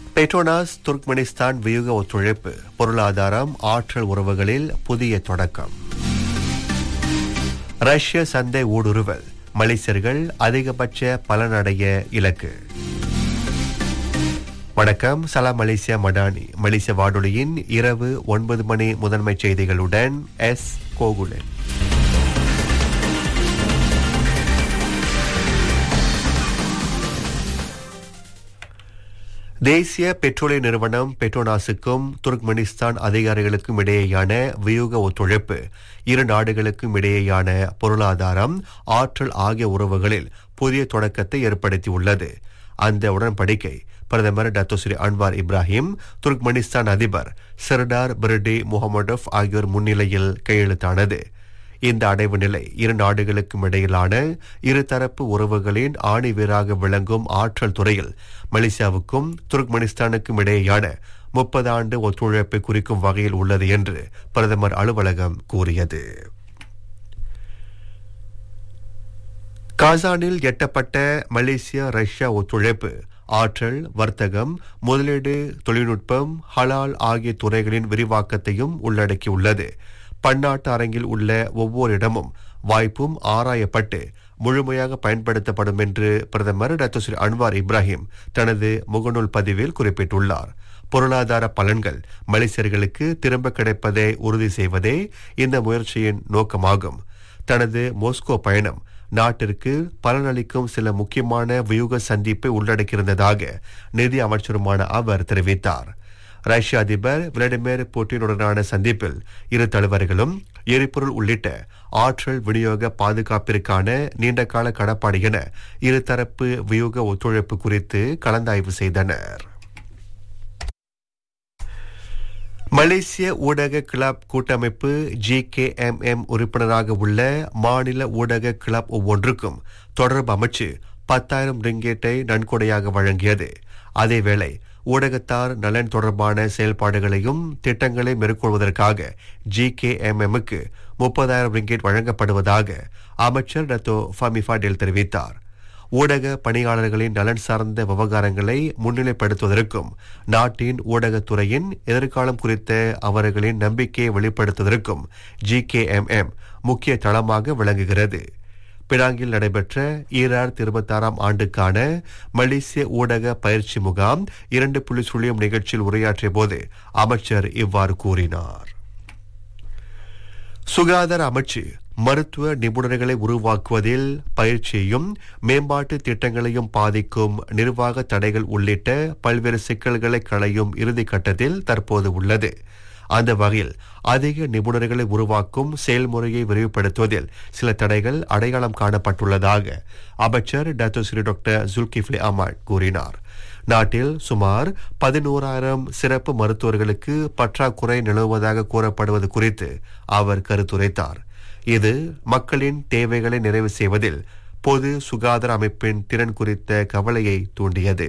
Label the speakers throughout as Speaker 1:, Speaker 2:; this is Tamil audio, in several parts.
Speaker 1: பெட்ரோனாஸ் துர்க்மெனிஸ்தான் வியூக ஒத்துழைப்பு பொருளாதாரம் ஆற்றல் உறவுகளில் புதிய தொடக்கம் ரஷ்ய சந்தை ஊடுருவல் மலேசியர்கள் அதிகபட்ச பலனடைய இலக்கு வணக்கம் சலாம் மலேசியா மடானி மலேசிய வானொலியின் இரவு ஒன்பது மணி முதன்மை செய்திகளுடன் எஸ் கோகுலன் தேசிய பெட்ரோலிய நிறுவனம் பெட்ரோனாஸுக்கும் துர்க்மெனிஸ்தான் அதிகாரிகளுக்கும் இடையேயான வியூக ஒத்துழைப்பு இரு நாடுகளுக்கும் இடையேயான பொருளாதாரம் ஆற்றல் ஆகிய உறவுகளில் புதிய தொடக்கத்தை ஏற்படுத்தியுள்ளது அந்த உடன்படிக்கை பிரதமர் டத்தோஸ்ரீ அன்வார் இப்ராஹிம் துர்க்மெனிஸ்தான் அதிபர் சிர்டார் பிரிடி முகமடோவ் ஆகியோர் முன்னிலையில் கையெழுத்தானது இந்த அடைவு நிலை இரு நாடுகளுக்கும் இடையிலான இருதரப்பு உறவுகளின் ஆணி வீராக விளங்கும் ஆற்றல் துறையில் மலேசியாவுக்கும் துர்க்மெனிஸ்தானுக்கும் இடையேயான முப்பது ஆண்டு ஒத்துழைப்பை குறிக்கும் வகையில் உள்ளது என்று பிரதமர் அலுவலகம் கூறியது காசானில் எட்டப்பட்ட மலேசியா ரஷ்யா ஒத்துழைப்பு ஆற்றல் வர்த்தகம் முதலீடு தொழில்நுட்பம் ஹலால் ஆகிய துறைகளின் விரிவாக்கத்தையும் உள்ளடக்கியுள்ளது பன்னாட்டு அரங்கில் உள்ள ஒவ்வொரு இடமும் வாய்ப்பும் ஆராயப்பட்டு முழுமையாக பயன்படுத்தப்படும் என்று பிரதமர் டாக்டர் ஸ்ரீ அன்வார் இப்ராஹிம் தனது முகநூல் பதிவில் குறிப்பிட்டுள்ளார் பொருளாதார பலன்கள் மலேசியர்களுக்கு திரும்ப கிடைப்பதை உறுதி செய்வதே இந்த முயற்சியின் நோக்கமாகும் தனது மோஸ்கோ பயணம் நாட்டிற்கு பலனளிக்கும் சில முக்கியமான வியூக சந்திப்பை உள்ளடக்கியிருந்ததாக நிதி அமைச்சருமான அவர் தெரிவித்தார் ரஷ்ய அதிபர் விளாடிமிர் புட்டினுடனான சந்திப்பில் இரு தலைவர்களும் எரிபொருள் உள்ளிட்ட ஆற்றல் விநியோக பாதுகாப்பிற்கான நீண்டகால கடப்பாடு என இருதரப்பு வியூக ஒத்துழைப்பு குறித்து கலந்தாய்வு செய்தனர் மலேசிய ஊடக கிளப் கூட்டமைப்பு ஜி கே எம் எம் உறுப்பினராக உள்ள மாநில ஊடக கிளப் ஒவ்வொன்றுக்கும் தொடர்பு அமைச்சு பத்தாயிரம் ரிங்கேட்டை நன்கொடையாக வழங்கியது அதேவேளை ஊடகத்தார் நலன் தொடர்பான செயல்பாடுகளையும் திட்டங்களை மேற்கொள்வதற்காக ஜி கே எம் எம்முக்கு முப்பதாயிரம் ரிங்கேட் வழங்கப்படுவதாக அமைச்சர் டத்தோ ஃபமிஃபாடேல் தெரிவித்தார் ஊடக பணியாளர்களின் நலன் சார்ந்த விவகாரங்களை முன்னிலைப்படுத்துவதற்கும் நாட்டின் ஊடகத்துறையின் எதிர்காலம் குறித்த அவர்களின் நம்பிக்கையை வெளிப்படுத்துவதற்கும் ஜி கே எம் எம் முக்கிய தளமாக விளங்குகிறது பினாங்கில் நடைபெற்ற ஈராயிரத்தி இருபத்தாறாம் ஆண்டுக்கான மலேசிய ஊடக பயிற்சி முகாம் இரண்டு புள்ளி சுழியம் நிகழ்ச்சியில் உரையாற்றிய போது அமைச்சர் இவ்வாறு கூறினார் சுகாதார அமைச்சு மருத்துவ நிபுணர்களை உருவாக்குவதில் பயிற்சியையும் மேம்பாட்டு திட்டங்களையும் பாதிக்கும் நிர்வாக தடைகள் உள்ளிட்ட பல்வேறு சிக்கல்களை களையும் இறுதி கட்டத்தில் தற்போது உள்ளது அந்த வகையில் அதிக நிபுணர்களை உருவாக்கும் செயல்முறையை விரிவுபடுத்துவதில் சில தடைகள் அடையாளம் காணப்பட்டுள்ளதாக அமைச்சர் doctor Sri doctor Dzulkefly Ahmad கூறினார் நாட்டில் சுமார் பதினோராயிரம் சிறப்பு மருத்துவர்களுக்கு பற்றாக்குறை நிலவுவதாக கூறப்படுவது குறித்து அவர் கருத்துரைத்தார் இது மக்களின் தேவைகளை நிறைவு செய்வதில் பொது சுகாதார அமைப்பின் திறன் குறித்த கவலையை தூண்டியது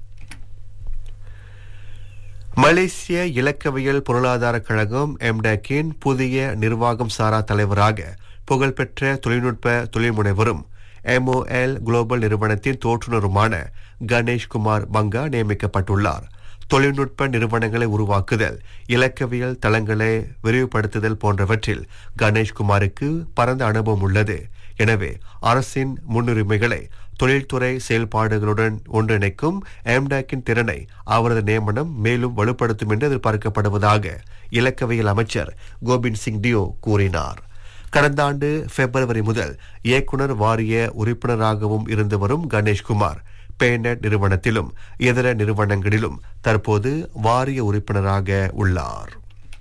Speaker 1: மலேசிய இலக்கவியல் பொருளாதார கழகம் எம்டெக்கின் புதிய நிர்வாகம் சாரா தலைவராக புகழ்பெற்ற தொழில்நுட்ப தொழில்முனைவரும் எம்ஓஎல் குளோபல் நிறுவனத்தின் தோற்றுநருமான கணேஷ்குமார் பங்கா நியமிக்கப்பட்டுள்ளார் தொழில்நுட்ப நிறுவனங்களை உருவாக்குதல் இலக்கவியல் தளங்களை விரிவுபடுத்துதல் போன்றவற்றில் கணேஷ்குமாருக்கு பரந்த அனுபவம் உள்ளது எனவே அரசின் முன்னுரிமைகளை தொழில்துறை செயல்பாடுகளுடன் ஒன்றிணைக்கும் எம்டாக்கின் திறனை அவரது நியமனம் மேலும் வலுப்படுத்தும் என்று எதிர்பார்க்கப்படுவதாக இலக்கவியல் அமைச்சர் கோபிந்த் சிங் டியோ கூறினார் கடந்த ஆண்டு பிப்ரவரி முதல் இயக்குனர் வாரிய உறுப்பினராகவும் இருந்து வரும் கணேஷ்குமார் பேனட் நிறுவனத்திலும் இதர நிறுவனங்களிலும் தற்போது வாரிய உறுப்பினராக உள்ளார்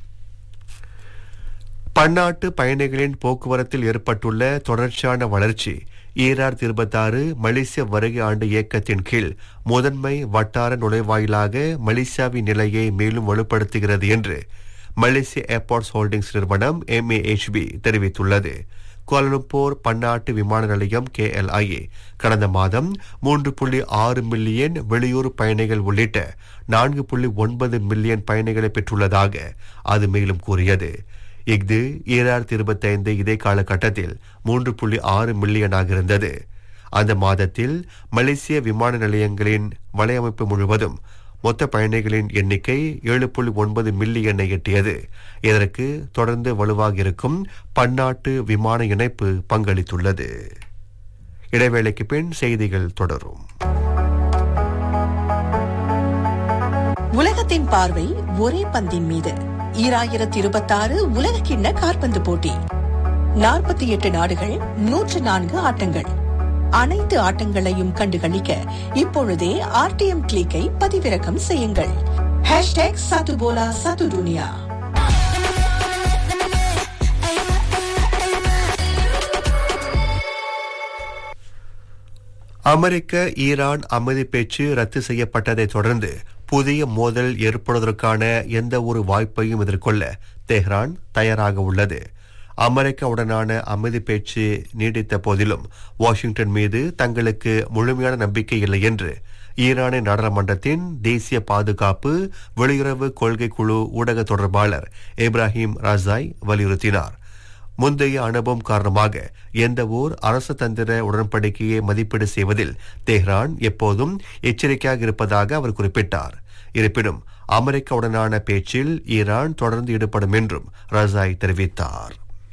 Speaker 1: பன்னாட்டு பயணிகளின் போக்குவரத்தில் ஏற்பட்டுள்ள தொடர்ச்சியான வளர்ச்சி ஈராயிரத்தி இருபத்தாறு மலேசிய வருகை ஆண்டு இயக்கத்தின் கீழ் முதன்மை வட்டார நுழைவாயிலாக மலேசியாவின் நிலையை மேலும் வலுப்படுத்துகிறது என்று மலேசிய ஏர்போர்ட்ஸ் ஹோல்டிங்ஸ் நிறுவனம் எம்ஏஹெச்பி தெரிவித்துள்ளது கோலலம்பூர் பன்னாட்டு விமான நிலையம் கேஎல்ஐஏ கடந்த மாதம் மூன்று புள்ளி ஆறு மில்லியன் வெளியூர் பயணிகள் உள்ளிட்ட நான்கு புள்ளி ஒன்பது மில்லியன் பயணிகளை பெற்றுள்ளதாக அது மேலும் கூறியது இஃது ஈராயிரத்தி இருபத்தி ஐந்து இதே காலகட்டத்தில் மூன்று புள்ளி ஆறு மில்லியனாக இருந்தது அந்த மாதத்தில் மலேசிய விமான நிலையங்களின் வலையமைப்பு முழுவதும் மொத்த பயணிகளின் எண்ணிக்கை ஏழு புள்ளி ஒன்பது மில்லியனை எட்டியது இதற்கு தொடர்ந்து வலுவாக இருக்கும் பன்னாட்டு விமான இணைப்பு பங்களித்துள்ளது இடைவேளைக்கு பின் செய்திகள் தொடரும்
Speaker 2: உலகத்தின் பார்வை ஒரே பந்தின் மீது ஈராயிரத்தி இருபத்தாறு உலக கிண்ண காற்பந்து போட்டி நாற்பத்தி எட்டு நாடுகள் நூற்று நான்கு ஆட்டங்கள் அனைத்து ஆட்டங்களையும் கண்டுகளிக்க இப்பொழுதே ஆர்டிஎம் கிளிக்கை பதிவிறக்கம் செய்யுங்கள் ஹேஷ்டேக் சத்துபோலா சத்து துனியா
Speaker 1: அமெரிக்க ஈரான் அமைதி பேச்சு ரத்து செய்யப்பட்டதைத் தொடர்ந்து புதிய மோதல் ஏற்படுவதற்கான எந்த ஒரு வாய்ப்பையும் எதிர்கொள்ள தெஹ்ரான் தயாராக உள்ளது அமெரிக்காவுடனான அமைதி பேச்சு நீடித்த போதிலும் வாஷிங்டன் மீது தங்களுக்கு முழுமையான நம்பிக்கை இல்லை என்று ஈரானின் நாடாளுமன்றத்தின் தேசிய பாதுகாப்பு வெளியுறவு கொள்கை குழு ஊடக தொடர்பாளர் இப்ராஹிம் ரசாய் வலியுறுத்தினார் முந்தைய அனுபவம் காரணமாக எந்த ஓர் அரசு தந்திர உடன்படிக்கையை மதிப்பீடு செய்வதில் தெஹ்ரான் எப்போதும் எச்சரிக்கையாக இருப்பதாக அவர் குறிப்பிட்டார் இருப்பினும் அமெரிக்காவுடனான பேச்சில் ஈரான் தொடர்ந்து ஈடுபடும் என்றும் ரசாய் தெரிவித்தார்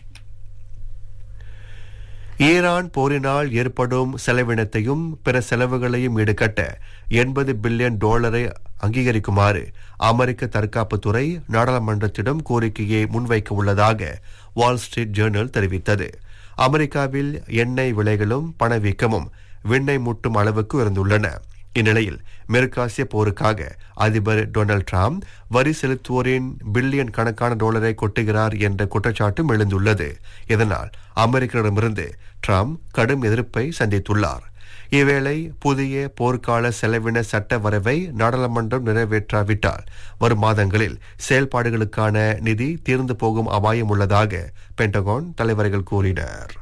Speaker 1: ஈரான் போரினால் ஏற்படும் செலவினத்தையும் பிற செலவுகளையும் ஈடுகட்ட எண்பது பில்லியன் டாலரை அங்கீகரிக்குமாறு அமெரிக்க தற்காப்புத்துறை நாடாளுமன்றத்திடம் கோரிக்கையை முன்வைக்க உள்ளதாக வால் ஸ்ட்ரீட் ஜேர்னல் தெரிவித்தது அமெரிக்காவில் எண்ணெய் விலைகளும் பணவீக்கமும் விண்ணை முட்டும் அளவுக்கு உயர்ந்துள்ளன இந்நிலையில் மேற்காசிய போருக்காக அதிபர் டொனால்ட் ட்ரம்ப் வரி செலுத்துவோரின் பில்லியன் கணக்கான டாலரை கொட்டுகிறார் என்ற குற்றச்சாட்டும் எழுந்துள்ளது இதனால் அமெரிக்கரிடமிருந்து ட்ரம்ப் கடும் எதிர்ப்பை சந்தித்துள்ளார் இவ்வேளை புதிய போர்க்கால செலவின சட்ட வரைவை நாடாளுமன்றம் நிறைவேற்றாவிட்டால் வரும் மாதங்களில் செயல்பாடுகளுக்கான நிதி தீர்ந்து போகும் அபாயம் உள்ளதாக பென்டகான் தலைவர்கள் கூறினர்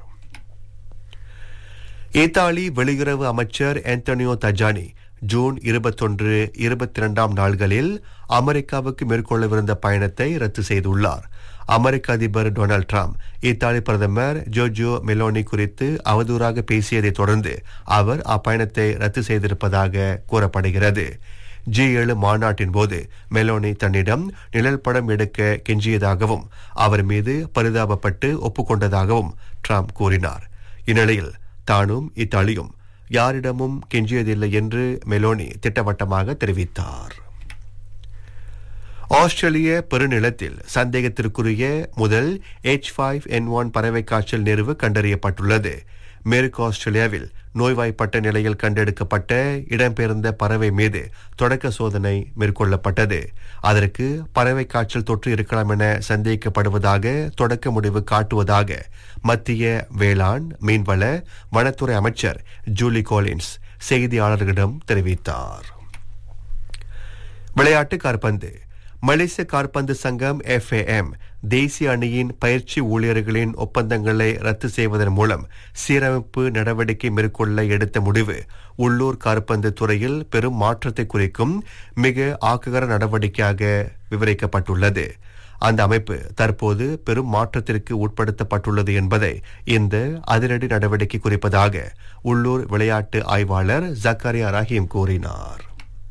Speaker 1: இத்தாலி வெளியுறவு அமைச்சர் ஆந்தனியோ தஜானி ஜூன் இருபத்தொன்று இருபத்தி இரண்டாம் நாள்களில் அமெரிக்காவுக்கு மேற்கொள்ளவிருந்த பயணத்தை ரத்து செய்துள்ளார் அமெரிக்க அதிபர் டொனால்ட் ட்ரம்ப் இத்தாலி பிரதமர் ஜோர்ஜியோ மெலோனி குறித்து அவதூறாக பேசியதைத் தொடர்ந்து அவர் அப்பயணத்தை ரத்து செய்திருப்பதாக கூறப்படுகிறது ஜி ஏழு மாநாட்டின் போது மெலோனி தன்னிடம் நிழல் படம் எடுக்க கெஞ்சியதாகவும் அவர் மீது பரிதாபப்பட்டு ஒப்புக்கொண்டதாகவும் ட்ரம்ப் கூறினார் இந்நிலையில் தானும் இத்தாலியும் யாரிடமும் கெஞ்சியதில்லை என்று மெலோனி திட்டவட்டமாக தெரிவித்தார் ஆஸ்திரேலிய பெருநிலத்தில் சந்தேகத்திற்குரிய முதல் எச் ஃபைவ் என் ஒன் பறவை காய்ச்சல் நேர்வு கண்டறியப்பட்டுள்ளது மேற்கு ஆஸ்திரேலியாவில் நோய்வாய்ப்பட்ட நிலையில் கண்டெடுக்கப்பட்ட இடம்பெயர்ந்த பறவை மீது தொடக்க சோதனை மேற்கொள்ளப்பட்டது அதற்கு பறவை காய்ச்சல் தொற்று இருக்கலாம் என சந்தேகிக்கப்படுவதாக தொடக்க முடிவு காட்டுவதாக மத்திய வேளாண் மீன்வள வனத்துறை அமைச்சர் ஜூலி கோலின்ஸ் செய்தியாளர்களிடம் தெரிவித்தார் விளையாட்டு காற்பந்து மலேசிய காற்பந்து சங்கம் எஃப்ஏஎம் தேசிய அணியின் பயிற்சி ஊழியர்களின் ஒப்பந்தங்களை ரத்து செய்வதன் மூலம் சீரமைப்பு நடவடிக்கை மேற்கொள்ள எடுத்த முடிவு உள்ளூர் காற்பந்து துறையில் பெரும் மாற்றத்தை குறிக்கும் மிக ஆக்ககர நடவடிக்கையாக விவரிக்கப்பட்டுள்ளது அந்த அமைப்பு தற்போது பெரும் மாற்றத்திற்கு உட்படுத்தப்பட்டுள்ளது என்பதை இந்த அதிரடி நடவடிக்கை குறிப்பதாக உள்ளூர் விளையாட்டு ஆய்வாளர் ஜக்கரியா ரஹீம் கூறினார்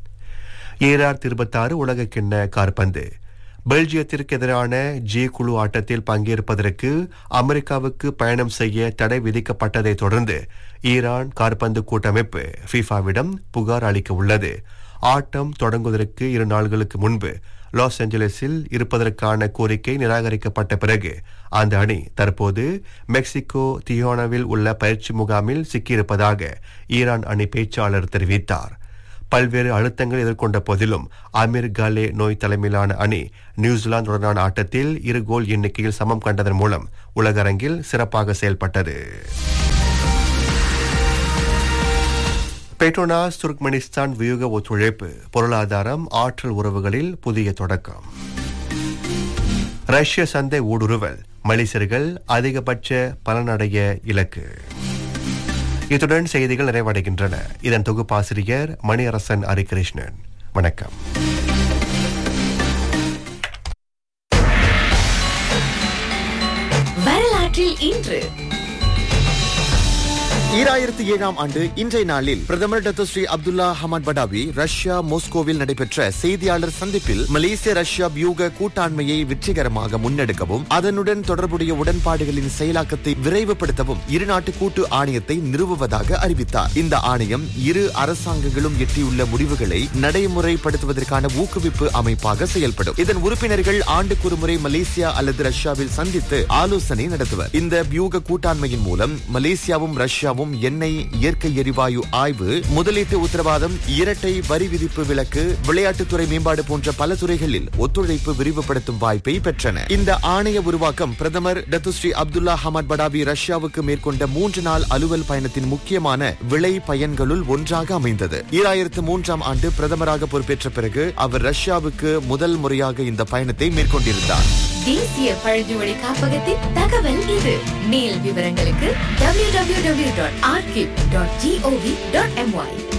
Speaker 1: ஈரார் இருபத்தாறு உலக கிண்ண காற்பந்து பெல்ஜியத்திற்கு எதிரான ஜி குழு ஆட்டத்தில் பங்கேற்பதற்கு அமெரிக்காவுக்கு பயணம் செய்ய தடை விதிக்கப்பட்டதை தொடர்ந்து ஈரான் காற்பந்து கூட்டமைப்பு ஃபிஃபாவிடம் புகார் அளிக்க உள்ளது ஆட்டம் தொடங்குவதற்கு இரு நாள்களுக்கு முன்பு லாஸ் ஏஞ்சலஸில் இருப்பதற்கான கோரிக்கை நிராகரிக்கப்பட்ட பிறகு அந்த அணி தற்போது மெக்சிகோ தியோனாவில் உள்ள பயிற்சி முகாமில் சிக்கியிருப்பதாக ஈரான் அணி பேச்சாளர் தெரிவித்தார் பல்வேறு அழுத்தங்கள் எதிர்கொண்ட போதிலும் அமீர் காலே நோய் தலைமையிலான அணி நியூசிலாந்துடனான ஆட்டத்தில் இரு கோல் எண்ணிக்கையில் சமம் கண்டதன் மூலம் உலக அரங்கில் சிறப்பாக செயல்பட்டது பெட்ரோனாஸ் துர்க்மெனிஸ்தான் வியூக ஒத்துழைப்பு பொருளாதாரம் ஆற்றல் உறவுகளில் புதிய தொடக்கம் ரஷ்ய சந்தை ஊடுருவல் மலேசியர்கள் அதிகபட்ச பலனடைய இலக்கு இத்துடன் செய்திகள் நிறைவடைகின்றன இதன் தொகுப்பாசிரியர் மணியரசன் ஹரிகிருஷ்ணன் வணக்கம்
Speaker 3: வரலாற்றில் இன்று ஈராயிரத்தி ஏழாம் ஆண்டு இன்றைய நாளில் பிரதமர் doctor Sri Abdullah Ahmad Badawi Russia மோஸ்கோவில் நடைபெற்ற செய்தியாளர் சந்திப்பில் மலேசிய ரஷ்யா வியூக கூட்டாண்மையை வெற்றிகரமாக முன்னெடுக்கவும் அதனுடன் தொடர்புடைய உடன்பாடுகளின் செயலாக்கத்தை விரைவுபடுத்தவும் இரு நாட்டு கூட்டு ஆணையத்தை நிறுவுவதாக அறிவித்தார் இந்த ஆணையம் இரு அரசாங்கங்களும் எட்டியுள்ள முடிவுகளை நடைமுறைப்படுத்துவதற்கான ஊக்குவிப்பு அமைப்பாக செயல்படும் இதன் உறுப்பினர்கள் ஆண்டுக்கு ஒருமுறை மலேசியா அல்லது ரஷ்யாவில் சந்தித்து ஆலோசனை நடத்துவர் இந்த வியூக கூட்டாண்மையின் மூலம் மலேசியாவும் ரஷ்யாவும் எண்ணெய் இயற்கை எரிவாயு ஆய்வு முதலீட்டு உத்தரவாதம் இரட்டை வரி விதிப்பு விலக்கு விளையாட்டுத்துறை மேம்பாடு போன்ற பல துறைகளில் ஒத்துழைப்பு விரிவுபடுத்தும் வாய்ப்பை பெற்றன இந்த ஆணைய உருவாக்கம் பிரதமர் டத்துஸ்ரீ அப்துல்லா ஹமத் படாவி ரஷ்யாவுக்கு மேற்கொண்ட மூன்று நாள் அலுவல் பயணத்தின் முக்கியமான விளை பயன்களுள் ஒன்றாக அமைந்தது ஈராயிரத்து மூன்றாம் ஆண்டு பிரதமராக பொறுப்பேற்ற பிறகு அவர் ரஷ்யாவுக்கு முதல் முறையாக இந்த பயணத்தை மேற்கொண்டிருந்தார்
Speaker 4: தேசிய பழங்குடி காப்பகத்தின் தகவல் இது மேல் விவரங்களுக்கு www.archive.gov.my